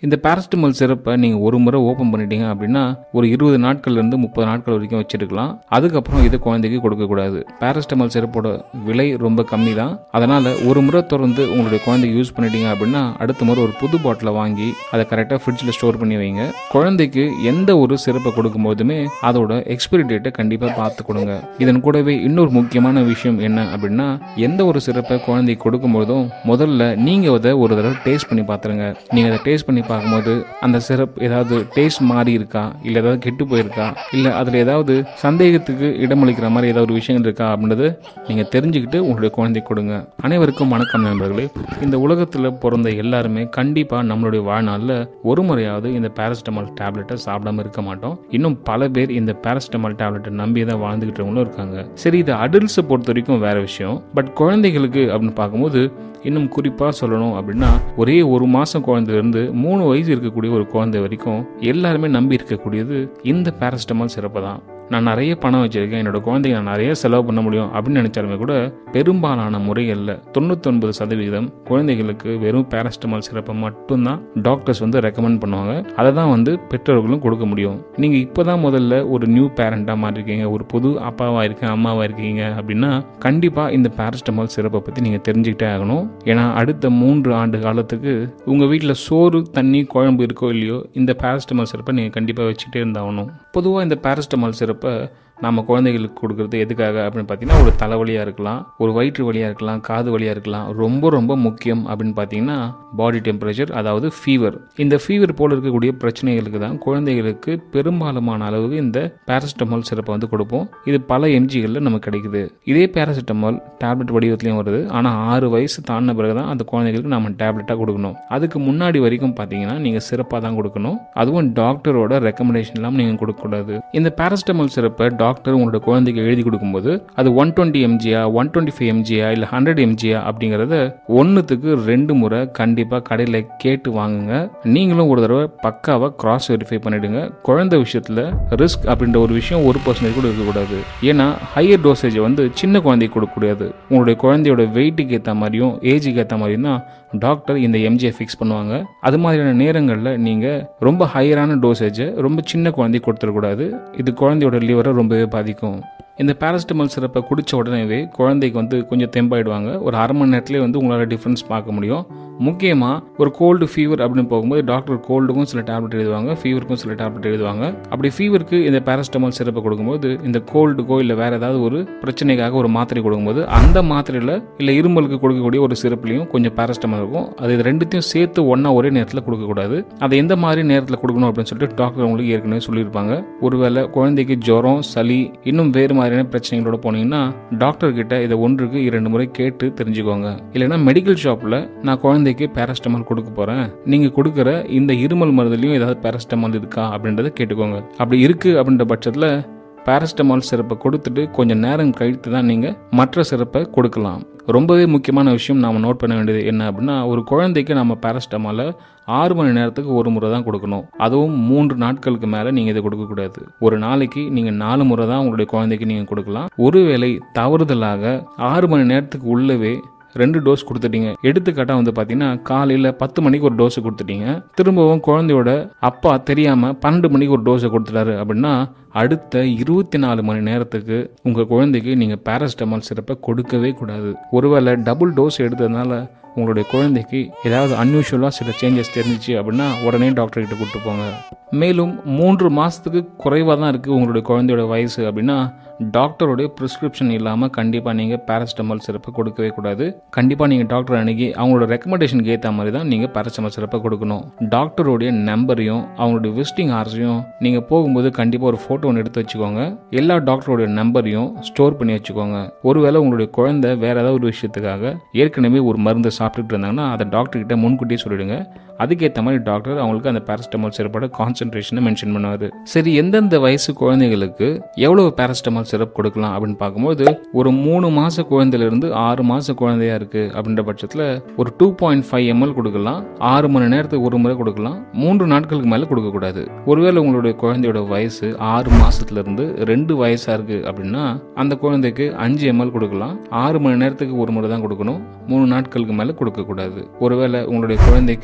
இந்த பேரஸ்டமால் சிறப்பை நீங்கள் ஒரு முறை ஓப்பன் பண்ணிட்டீங்க அப்படின்னா ஒரு இருபது நாட்கள்லேருந்து முப்பது நாட்கள் வரைக்கும் வச்சிருக்கலாம் அதுக்கப்புறம் இது குழந்தைக்கு கொடுக்கக்கூடாது பேரஸ்டமால் சிறப்போட விலை ரொம்ப கம்மி தான் அதனால் ஒரு முறை தொடர்ந்து உங்களுடைய குழந்தைக்கு யூஸ் பண்ணிட்டீங்க அப்படின்னா அடுத்த முறை ஒரு புது பாட்டிலை வாங்கி அதை கரெக்டாக ஃப்ரிட்ஜில் ஸ்டோர் பண்ணி வைங்க குழந்தைக்கு எந்த ஒரு சிறப்பை கொடுக்கும்போதுமே அதோட எக்ஸ்பிரி டேட்டை கண்டிப்பாக பார்த்து கொடுங்க இதன் கூடவே இன்னொரு முக்கியமான விஷயம் என்ன அப்படின்னா எந்த ஒரு சிறப்பை குழந்தைக்கு கொடுக்கும்போதும் முதல்ல நீங்கள் அதை ஒரு தடவை டேஸ்ட் பண்ணி பார்த்துருங்க நீங்கள் அதை டேஸ்ட் பண்ணி பார்க்கும்போது அந்த சிரப் ஏதாவது டேஸ்ட் மாறி இருக்கா இல்லை ஏதாவது கெட்டு போயிருக்கா இல்லை அதில் ஏதாவது சந்தேகத்துக்கு இடமளிக்கிற மாதிரி ஏதாவது ஒரு விஷயங்கள் இருக்கா அப்படின்றது நீங்கள் தெரிஞ்சுக்கிட்டு உங்களுடைய குழந்தைக்கு கொடுங்க அனைவருக்கும் வணக்கம் நண்பர்களே இந்த உலகத்தில் பிறந்த எல்லாருமே கண்டிப்பாக நம்மளுடைய வாழ்நாளில் ஒரு முறையாவது இந்த பேரஸ்டமால் டேப்லெட்டை சாப்பிடாம இருக்க மாட்டோம் இன்னும் பல பேர் இந்த பேரஸ்டமால் டேப்லெட்டை நம்பி தான் வாழ்ந்துகிட்டவங்களும் இருக்காங்க சரி இது அடல்ட்ஸை பொறுத்த வரைக்கும் வேற விஷயம் பட் குழந்தைகளுக்கு அப்படின்னு பார்க்கும்போது இன்னும் குறிப்பாக சொல்லணும் அப்படின்னா ஒரே ஒரு மாதம் குழந்தையிலேருந்து மூணு வயசு இருக்கக்கூடிய ஒரு குழந்தை வரைக்கும் எல்லாருமே நம்பி இருக்கக்கூடியது இந்த பேரஸ்டமால் சிறப்பு தான் நான் நிறைய பணம் வச்சிருக்கேன் என்னோட குழந்தைக்கு நான் நிறைய செலவு பண்ண முடியும் அப்படின்னு நினைச்சாலுமே கூட பெரும்பாலான முறைகளில் தொண்ணூத்தொன்பது சதவீதம் குழந்தைகளுக்கு வெறும் பேரஸ்டமால் சிறப்பை மட்டும்தான் டாக்டர்ஸ் வந்து ரெக்கமெண்ட் பண்ணுவாங்க அதை தான் வந்து பெற்றோர்களும் கொடுக்க முடியும் நீங்கள் இப்போ தான் முதல்ல ஒரு நியூ பேரண்டாக மாறிருக்கீங்க ஒரு புது அப்பாவாக இருக்கேன் அம்மாவாக இருக்கீங்க அப்படின்னா கண்டிப்பாக இந்த பேரஸ்டமால் சிறப்பை பற்றி நீங்கள் தெரிஞ்சுக்கிட்டே ஆகணும் ஏன்னா அடுத்த மூன்று ஆண்டு காலத்துக்கு உங்கள் வீட்டில் சோறு தண்ணி குழம்பு இருக்கோ இல்லையோ இந்த பேரஸ்டமால் சிறப்பை நீங்கள் கண்டிப்பாக வச்சுக்கிட்டே இருந்தாகணும் பொதுவாக இந்த பேரஸ்டமால் சிறப்பை நம்ம குழந்தைகளுக்கு கொடுக்குறது எதுக்காக அப்படின்னு பார்த்தீங்கன்னா ஒரு தலைவலியாக இருக்கலாம் ஒரு வயிற்று வலியாக இருக்கலாம் காது வலியாக இருக்கலாம் ரொம்ப ரொம்ப முக்கியம் அப்படின்னு பார்த்தீங்கன்னா பாடி டெம்பரேச்சர் அதாவது ஃபீவர் இந்த ஃபீவர் போல் இருக்கக்கூடிய பிரச்சனைகளுக்கு தான் குழந்தைகளுக்கு பெரும்பாலுமான அளவுக்கு இந்த பேரசிட்டமால் சிறப்பை வந்து கொடுப்போம் இது பல எம்ஜிகளில் நமக்கு கிடைக்குது இதே பேராசிட்டமால் டேப்லெட் வடிவத்துலையும் வருது ஆனால் ஆறு வயசு தாண்டின பிறகு தான் அந்த குழந்தைகளுக்கு நம்ம டேப்லெட்டாக கொடுக்கணும் அதுக்கு முன்னாடி வரைக்கும் பார்த்தீங்கன்னா நீங்கள் சிறப்பாக தான் கொடுக்கணும் அதுவும் டாக்டரோட ரெக்கமெண்டேஷன் இல்லாமல் நீங்கள் கொடுக்கக்கூடாது இந்த பேராசிட்டமால் சிறப்பை டாக்டர் உங்களோட குழந்தைக்கு எழுதி கொடுக்கும்போது அது ஒன் டுவெண்ட்டி எம்ஜியா ஒன் டுவெண்ட்டி ஃபைவ் எம்ஜியா இல்லை ஹண்ட்ரட் எம்ஜியா அப்படிங்கிறத ஒன்றுத்துக்கு ரெண்டு முறை கண்டிப்பாக கடையில் கேட்டு வாங்குங்க நீங்களும் ஒரு தடவை பக்காவாக கிராஸ் வெரிஃபை பண்ணிடுங்க குழந்தை விஷயத்தில் ரிஸ்க் அப்படின்ற ஒரு விஷயம் ஒரு பர்சன்டேஜ் கூட இருக்கக்கூடாது ஏன்னா ஹையர் டோசேஜை வந்து சின்ன குழந்தைக்கு கொடுக்கக்கூடாது உங்களுடைய குழந்தையோட வெயிட்டுக்கு ஏற்ற மாதிரியும் ஏஜுக்கு ஏற்ற மாதிரியும் தான் டாக்டர் இந்த எம்ஜியை ஃபிக்ஸ் பண்ணுவாங்க அது மாதிரியான நேரங்களில் நீங்கள் ரொம்ப ஹையரான டோசேஜை ரொம்ப சின்ன குழந்தைக்கு கொடுத்துடக்கூடாது இது குழந்தையோட லிவரை ரொம்பவே பாதிக்கும் இந்த பேரசிட்டமால் சிறப்பை குடித்த உடனேவே குழந்தைக்கு வந்து கொஞ்சம் தெம்பாயிடுவாங்க ஒரு அரை மணி நேரத்துலேயே வந்து உங்களால் டிஃப்ரென்ஸ் பார்க்க முடியும் முக்கியமாக ஒரு கோல்டு ஃபீவர் அப்படின்னு போகும்போது டாக்டர் கோல்டுக்கும் சில டேப்லெட் எழுதுவாங்க ஃபீவருக்கும் சில டேப்லெட் எழுதுவாங்க அப்படி ஃபீவருக்கு இந்த பேரசிட்டமால் சிறப்பை கொடுக்கும்போது இந்த கோல்டுக்கோ இல்லை வேறு ஏதாவது ஒரு பிரச்சனைக்காக ஒரு மாத்திரை கொடுக்கும்போது அந்த மாத்திரையில் இல்லை இருமலுக்கு கொடுக்கக்கூடிய ஒரு சிறப்புலையும் கொஞ்சம் பேரசிட்டமால் இருக்கும் அது இது ரெண்டுத்தையும் சேர்த்து ஒன்றா ஒரே நேரத்தில் கொடுக்கக்கூடாது அதை எந்த மாதிரி நேரத்தில் கொடுக்கணும் அப்படின்னு சொல்லிட்டு டாக்டர் உங்களுக்கு ஏற்கனவே சொல்லியிருப்பாங்க ஒருவேளை குழந்தைக்கு ஜுரம் சளி இன்னும் வேறு மாதிரியான பிரச்சனைகளோட போனீங்கன்னா டாக்டர் கிட்ட இதை ஒன்றுக்கு இரண்டு முறை கேட்டு தெரிஞ்சுக்கோங்க இல்லைன்னா மெடிக்கல் ஷாப்பில் நான் குழந்தைக்கு பேரஸ்டமால் கொடுக்க போகிறேன் நீங்கள் கொடுக்குற இந்த இருமல் மருந்துலையும் ஏதாவது பேரஸ்டமால் இருக்கா அப்படின்றத கேட்டுக்கோங்க அப்படி இருக்குது அப்படின்ற பட்சத்தில் பேரஸ்டமால் சிறப்பை கொடுத்துட்டு கொஞ்சம் நேரம் கழித்து தான் நீங்கள் மற்ற சிறப்பை கொடுக்கலாம் ரொம்பவே முக்கியமான விஷயம் நாம் நோட் பண்ண வேண்டியது என்ன அப்படின்னா ஒரு குழந்தைக்கு நம்ம பேரஸ்டமாலை ஆறு மணி நேரத்துக்கு ஒரு முறை தான் கொடுக்கணும் அதுவும் மூன்று நாட்களுக்கு மேலே நீங்கள் இதை கொடுக்கக்கூடாது ஒரு நாளைக்கு நீங்கள் நாலு முறை தான் உங்களுடைய குழந்தைக்கு நீங்கள் கொடுக்கலாம் ஒருவேளை தவறுதலாக ஆறு மணி நேரத்துக்கு உள்ளவே ரெண்டு டோஸ் கொடுத்துட்டீங்க எடுத்துக்காட்டாக வந்து பார்த்தீங்கன்னா காலையில் பத்து மணிக்கு ஒரு டோஸ் கொடுத்துட்டீங்க திரும்பவும் குழந்தையோட அப்பா தெரியாமல் பன்னெண்டு மணிக்கு ஒரு டோஸை கொடுத்துட்டாரு அப்படின்னா அடுத்த இருபத்தி நாலு மணி நேரத்துக்கு உங்கள் குழந்தைக்கு நீங்கள் பேரஸ்டமால் சிறப்பை கொடுக்கவே கூடாது ஒருவேளை டபுள் டோஸ் எடுத்ததுனால உங்களுடைய குழந்தைக்கு ஏதாவது அன்யூஷுவலாக சில சேஞ்சஸ் தெரிஞ்சிச்சு அப்படின்னா உடனே டாக்டர் கிட்ட கூப்பிட்டு போங்க மேலும் மூன்று மாதத்துக்கு குறைவாக தான் இருக்குது உங்களுடைய குழந்தையோட வயசு அப்படின்னா டாக்டருடைய ப்ரிஸ்கிரிப்ஷன் இல்லாமல் கண்டிப்பாக நீங்கள் பேரஸ்டமால் சிறப்பு கொடுக்கவே கூடாது கண்டிப்பாக நீங்கள் டாக்டர் அணுகி அவங்களோட ரெக்கமெண்டேஷனுக்கு ஏற்ற மாதிரி தான் நீங்கள் பேரஸ்டமால் சிறப்பை கொடுக்கணும் டாக்டருடைய நம்பரையும் அவங்களுடைய விசிட்டிங் ஹார்ஸையும் நீங்கள் போகும்போது கண்டிப்பாக ஒரு ஃபோட்டோ ஒன்று எடுத்து வச்சுக்கோங்க எல்லா டாக்டருடைய நம்பரையும் ஸ்டோர் பண்ணி வச்சுக்கோங்க ஒருவேளை உங்களுடைய குழந்தை வேற ஏதாவது ஒரு விஷயத்துக்காக ஏற்கனவே ஒரு மருந்து சாப்பிட்டுட்டு இருந்தாங்கன்னா அதை டாக்டர் கிட்ட முன்கூட்டியே சொல்லிடுங்க அதுக்கேற்ற மாதிரி டாக்டர் அவங்களுக்கு அந்த பேரஸ்டமால் சிறப்போட கான்சென்ட்ரேஷனை மென்ஷன் பண்ணுவார் சரி எந்தெந்த வயசு குழந்தைகளுக்கு எவ்வளவு பேரஸ்டமால் சிறப் கொடுக்கலாம் அப்படின்னு பார்க்கும்போது ஒரு மூணு மாச குழந்தையிலிருந்து ஆறு மாச குழந்தையா இருக்கு அப்படின்ற பட்சத்தில் ஒரு டூ பாயிண்ட் ஃபைவ் எம்எல் கொடுக்கலாம் ஆறு மணி நேரத்துக்கு ஒரு முறை கொடுக்கலாம் மூன்று நாட்களுக்கு மேலே கொடுக்கக்கூடாது ஒருவேளை உங்களுடைய குழந்தையோட வயசு ஆறு மாசத்துல இருந்து ரெண்டு வயசா இருக்கு அப்படின்னா அந்த குழந்தைக்கு அஞ்சு எம்எல் கொடுக்கலாம் ஆறு மணி நேரத்துக்கு ஒரு முறை தான் கொடுக்கணும் மூணு நாட்களுக்கு மேலே கொடுக்கக்கூடாது ஒருவேளை உங்களுடைய குழந்தைக்கு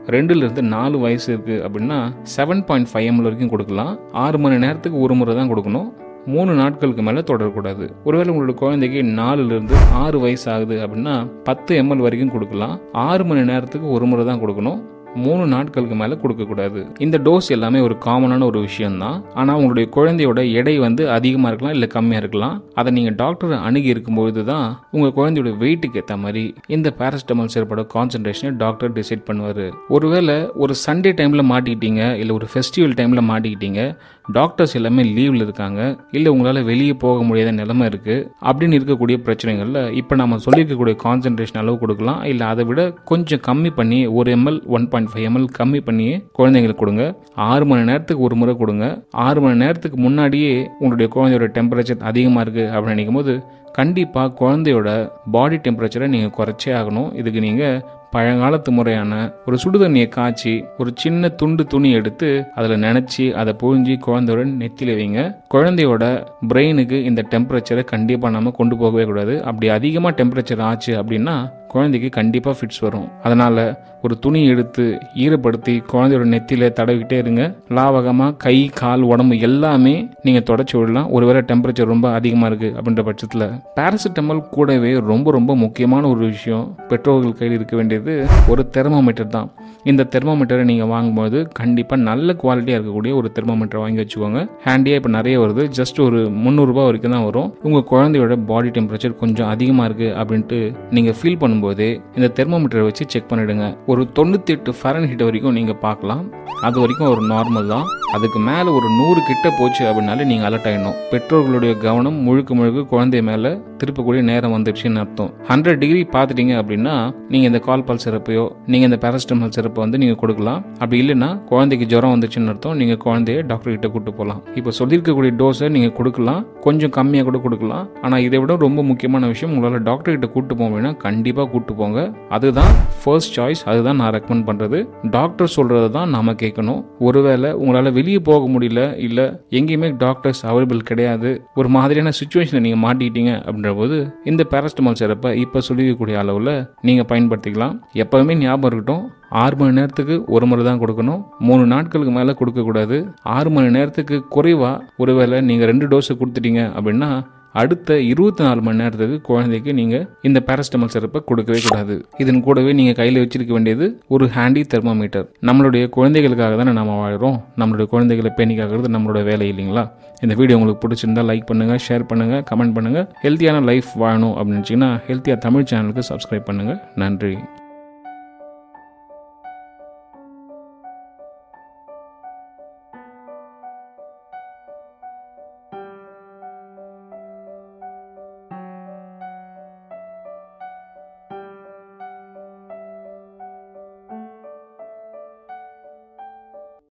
ரெண்டுலேருந்து நாலு வயசு இருக்குது அப்படின்னா செவன் பாயிண்ட் ஃபைவ் எம்எல் வரைக்கும் கொடுக்கலாம் ஆறு மணி நேரத்துக்கு ஒரு முறை தான் கொடுக்கணும் மூணு நாட்களுக்கு மேலே தொடரக்கூடாது ஒருவேளை உங்களோட குழந்தைக்கு நாலுலேருந்து ஆறு வயசு ஆகுது அப்படின்னா பத்து எம்எல் வரைக்கும் கொடுக்கலாம் ஆறு மணி நேரத்துக்கு ஒரு முறை தான் கொடுக்கணும் மூணு நாட்களுக்கு மேலே கொடுக்கக்கூடாது இந்த டோஸ் எல்லாமே ஒரு காமனான ஒரு விஷயம்தான் ஆனால் உங்களுடைய குழந்தையோட எடை வந்து அதிகமாக இருக்கலாம் இல்லை கம்மியாக இருக்கலாம் அதை நீங்கள் டாக்டரை அணுகி இருக்கும்பொழுது தான் உங்கள் குழந்தையோட வெயிட்டுக்கு ஏற்ற மாதிரி இந்த பேரஸ்டமால் சிறப்போட கான்சன்ட்ரேஷனை டாக்டர் டிசைட் பண்ணுவார் ஒருவேளை ஒரு சண்டே டைமில் மாட்டிக்கிட்டீங்க இல்லை ஒரு ஃபெஸ்டிவல் டைமில் மாட்டிக்கிட்டீங்க டாக்டர்ஸ் எல்லாமே லீவில் இருக்காங்க இல்லை உங்களால் வெளியே போக முடியாத நிலைமை இருக்குது அப்படின்னு இருக்கக்கூடிய பிரச்சனைகளில் இப்போ நம்ம சொல்லியிருக்கக்கூடிய கான்சன்ட்ரேஷன் அளவு கொடுக்கலாம் இல்லை அதை விட கொஞ்சம் கம்மி பண்ணி ஒரு ML one point five ML கம்மி பண்ணி குழந்தைங்களுக்கு கொடுங்க ஆறு மணி நேரத்துக்கு ஒரு முறை கொடுங்க ஆறு மணி நேரத்துக்கு முன்னாடியே உங்களுடைய குழந்தையோட டெம்பரேச்சர் அதிகமாக இருக்குது அப்படின்னு நினைக்கும் போது கண்டிப்பாக குழந்தையோட பாடி டெம்பரேச்சரை நீங்கள் குறைச்சே ஆகணும் இதுக்கு நீங்கள் பழங்காலத்து முறையான ஒரு சுடுதண்ணியை காய்ச்சி ஒரு சின்ன துண்டு துணி எடுத்து அதில் நினச்சி அதை புழிஞ்சி குழந்தையோட நெத்தியில் வைங்க குழந்தையோட பிரெயினுக்கு இந்த டெம்பரேச்சரை கண்டிப்பாக நம்ம கொண்டு போகவே கூடாது அப்படி அதிகமாக டெம்பரேச்சர் ஆச்சு அப்படின்னா குழந்தைக்கு கண்டிப்பாக ஃபிட்ஸ் வரும் அதனால் ஒரு துணி எடுத்து ஈரப்படுத்தி குழந்தையோட நெத்தியில் தடவிக்கிட்டே இருங்க லாவகமாக கை கால் உடம்பு எல்லாமே நீங்கள் தொடச்சி விடலாம் ஒருவேளை டெம்பரேச்சர் ரொம்ப அதிகமாக இருக்குது அப்படின்ற பட்சத்தில் பேராசிட்டமால் கூடவே ரொம்ப ரொம்ப முக்கியமான ஒரு விஷயம் பெற்றோர்கள் கையில் இருக்க வேண்டியது ஒரு தெர்மோமீட்டர் தான் இந்த தெர்மோமீட்டரை நீங்கள் வாங்கும்போது கண்டிப்பாக நல்ல குவாலிட்டியாக இருக்கக்கூடிய ஒரு தெர்மோமீட்டர் வாங்கி வச்சுக்கோங்க ஹேண்டியாக இப்போ நிறைய வருது ஜஸ்ட் ஒரு முந்நூறுரூபா வரைக்கும் தான் வரும் உங்கள் குழந்தையோட பாடி டெம்பரேச்சர் கொஞ்சம் அதிகமாக இருக்குது அப்படின்ட்டு நீங்கள் ஃபீல் பண்ணும்போதே இந்த தெர்மோமீட்டரை வச்சு செக் பண்ணிடுங்க ஒரு தொண்ணூற்றி எட்டு ஃபரன் ஹீட் வரைக்கும் நீங்கள் பார்க்கலாம் அது வரைக்கும் ஒரு நார்மல் தான் அதுக்கு மேலே ஒரு நூறு கிட்ட போச்சு அப்படின்னாலே நீங்கள் அலர்ட் ஆகிடணும் பெற்றோர்களுடைய கவனம் முழுக்க முழுக்க குழந்தை மேலே திருப்பக்கூடிய நேரம் வந்துடுச்சுன்னு அர்த்தம் ஹண்ட்ரட் டிகிரி பார்த்துட்டீங்க அப்படின்னா நீங்கள் இந்த கால்பால் சிறப்பையோ நீங்கள் இந்த பேரஸ்டமால் சிறப்பை வந்து நீங்கள் கொடுக்கலாம் அப்படி இல்லைன்னா குழந்தைக்கு ஜுரம் வந்துச்சுன்னு அர்த்தம் நீங்கள் குழந்தைய டாக்டர் கிட்ட கூட்டு போகலாம் இப்போ சொல்லியிருக்கக்கூடிய டோஸை நீங்கள் கொடுக்கலாம் கொஞ்சம் கம்மியாக கூட கொடுக்கலாம் ஆனால் இதை விட ரொம்ப முக்கியமான விஷயம் உங்களால் டாக்டர் கிட்ட கூட்டு போக வேணா கண்டிப்பாக கூட்டு போங்க அதுதான் ஃபர்ஸ்ட் சாய்ஸ் அதுதான் நான் ரெக்கமெண்ட் பண்ணுறது டாக்டர் சொல்கிறது தான் நாம கேட்கணும் ஒருவேளை உங்களால் வெளியே போக முடியல இல்லை எங்கேயுமே டாக்டர்ஸ் அவைலபிள் கிடையாது ஒரு மாதிரியான சுச்சுவேஷனில் நீங்கள் மாட்டிக்கிட்டீங்க அப்படின்ற போது இந்த பேரஸ்டமால் சிறப்பை இப்போ சொல்லிக்கக்கூடிய அளவில் நீங்கள் பயன்படுத்திக்கலாம் எப்போவுமே ஞாபகம் இருக்கட்டும் ஆறு மணி நேரத்துக்கு ஒரு முறை தான் கொடுக்கணும் மூணு நாட்களுக்கு மேலே கொடுக்கக்கூடாது ஆறு மணி நேரத்துக்கு குறைவாக ஒருவேளை நீங்கள் ரெண்டு டோஸை கொடுத்துட்டீங்க அப்படின்னா அடுத்த இருபத்தி நாலு மணி நேரத்துக்கு குழந்தைக்கு நீங்கள் இந்த பேரஸ்டமால் சிறப்பை கொடுக்கவே கூடாது இதன் கூடவே நீங்கள் கையில் வச்சிருக்க வேண்டியது ஒரு ஹேண்டி தெர்மோமீட்டர் நம்மளுடைய குழந்தைகளுக்காக தானே நம்ம வாழ்கிறோம் நம்மளுடைய குழந்தைகளை பேணிக்காகிறது நம்மளோட வேலை இல்லைங்களா இந்த வீடியோ உங்களுக்கு பிடிச்சிருந்தா லைக் பண்ணுங்கள் ஷேர் பண்ணுங்கள் கமெண்ட் பண்ணுங்கள் ஹெல்த்தியான லைஃப் வாழணும் அப்படின்னு நினச்சிங்கன்னா ஹெல்த்தியாக தமிழ் சேனலுக்கு சப்ஸ்கிரைப் பண்ணுங்கள் நன்றி